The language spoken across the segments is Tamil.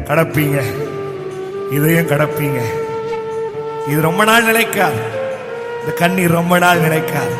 கடப்பீங்க இதையும் கடப்பீங்க இது ரொம்ப நாள் நிலைக்காது இந்த கண்ணீர் ரொம்ப நாள் நிலைக்காது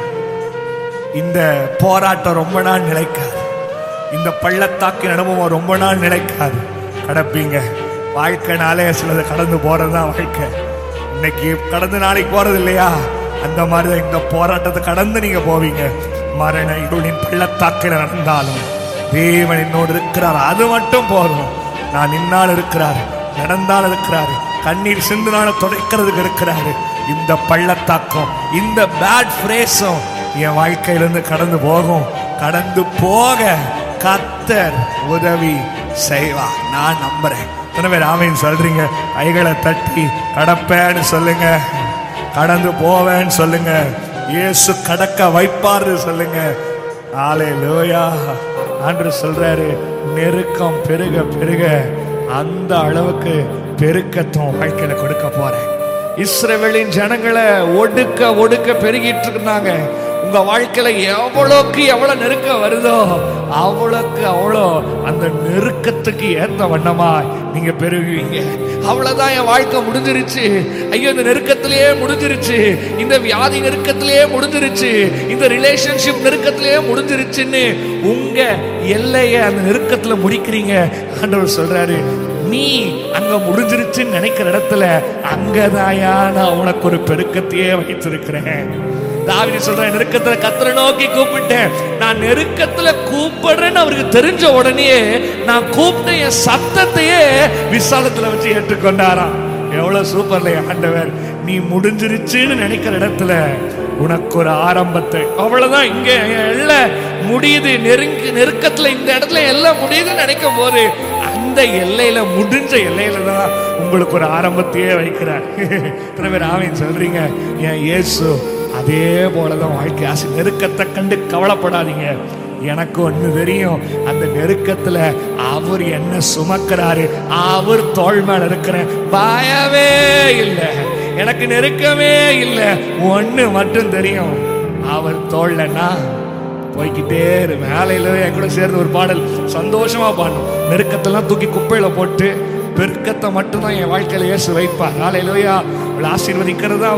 இந்த போராட்டம் ரொம்ப நாள் நிலைக்காது இந்த பள்ளத்தாக்கின் அனுபவம் ரொம்ப நாள் நிலைக்காது கடப்பீங்க வாழ்க்கைனாலே சிலது கடந்து போறதுதான் வாழ்க்கை இன்னைக்கு கடந்து நாளைக்கு போறது இல்லையா அந்த மாதிரி தான் இந்த போராட்டத்தை கடந்து நீங்க போவீங்க மரண இருளின் பள்ளத்தாக்கில் நடந்தாலும் தேவன் என்னோடு இருக்கிறார் அது மட்டும் போதும் நான் நின்னால் இருக்கிறார் நடந்தால் இருக்கிறாரு கண்ணீர் சிந்துனால துடைக்கிறதுக்கு இருக்கிறாரு இந்த பள்ளத்தாக்கம் இந்த பேட் ஃப்ரேஸும் என் வாழ்க்கையிலிருந்து கடந்து போகும் கடந்து போக கத்தர் உதவி செய்வா நான் நம்புறேன் எத்தனை பேர் ஆமைன்னு சொல்றீங்க கைகளை தட்டி கடப்பேன்னு சொல்லுங்க கடந்து போவேன்னு சொல்லுங்க இயேசு கடக்க வைப்பாரு சொல்லுங்க ஆலே லோயா ஆண்டு சொல்றாரு நெருக்கம் பெருக பெருக அந்த அளவுக்கு பெருக்கத்துவம் வாழ்க்கையில கொடுக்க போறேன் இஸ்ரவேலின் ஜனங்களை ஒடுக்க ஒடுக்க பெருகிட்டு இருந்தாங்க உங்க வாழ்க்கையில எவ்வளோக்கு எவ்வளவு நெருக்கம் வருதோ அவ்வளோக்கு அவ்வளோ அந்த நெருக்கத்துக்கு ஏத்த வண்ணமா நீங்க பெருகுவீங்க அவ்வளவுதான் என் வாழ்க்கை முடிஞ்சிருச்சு ஐயோ இந்த நெருக்கத்திலேயே முடிஞ்சிருச்சு இந்த வியாதி நெருக்கத்திலேயே முடிஞ்சிருச்சு இந்த ரிலேஷன்ஷிப் நெருக்கத்திலேயே முடிஞ்சிருச்சுன்னு உங்க எல்லைய அந்த நெருக்கத்துல முடிக்கிறீங்க ஆண்டவர் சொல்றாரு நீ அங்க முடிஞ்சிருச்சுன்னு நினைக்கிற இடத்துல அங்கதாயா நான் உனக்கு ஒரு பெருக்கத்தையே வைத்திருக்கிறேன் தாவிதி சொல்றேன் நெருக்கத்துல கத்தரை நோக்கி கூப்பிட்டேன் நான் நெருக்கத்துல கூப்பிடுறேன்னு அவருக்கு தெரிஞ்ச உடனே நான் கூப்பிட்ட என் சத்தத்தையே விசாலத்துல வச்சு ஏற்றுக்கொண்டாராம் எவ்வளவு சூப்பர்ல ஆண்டவர் நீ முடிஞ்சிருச்சுன்னு நினைக்கிற இடத்துல உனக்கு ஒரு ஆரம்பத்தை அவ்வளவுதான் இங்க எல்லாம் முடியுது நெருங்கி நெருக்கத்துல இந்த இடத்துல எல்லாம் முடியுதுன்னு நினைக்கும் போது அந்த எல்லையில முடிஞ்ச எல்லையில தான் உங்களுக்கு ஒரு ஆரம்பத்தையே வைக்கிறார் இத்தனை பேர் ஆமீன் சொல்றீங்க என் இயேசு அதே போலதான் வாழ்க்கை ஆசை நெருக்கத்தை கண்டு கவலைப்படாதீங்க எனக்கு ஒண்ணு தெரியும் அந்த நெருக்கத்துல அவர் என்ன சுமக்கிறாரு அவர் தோள் மேல இருக்கிறேன் பயமே இல்லை எனக்கு நெருக்கமே இல்லை ஒண்ணு மட்டும் தெரியும் அவர் தோல்லன்னா போய்கிட்டே இரு மேலையில என் கூட சேர்ந்து ஒரு பாடல் சந்தோஷமா பாடணும் நெருக்கத்தெல்லாம் தூக்கி குப்பையில போட்டு பெருக்கத்தை மட்டும்தான் என் வாழ்க்கையில இயேசு வைப்பார் நாளையிலோயா ஆசீர்வதிக்கிறதா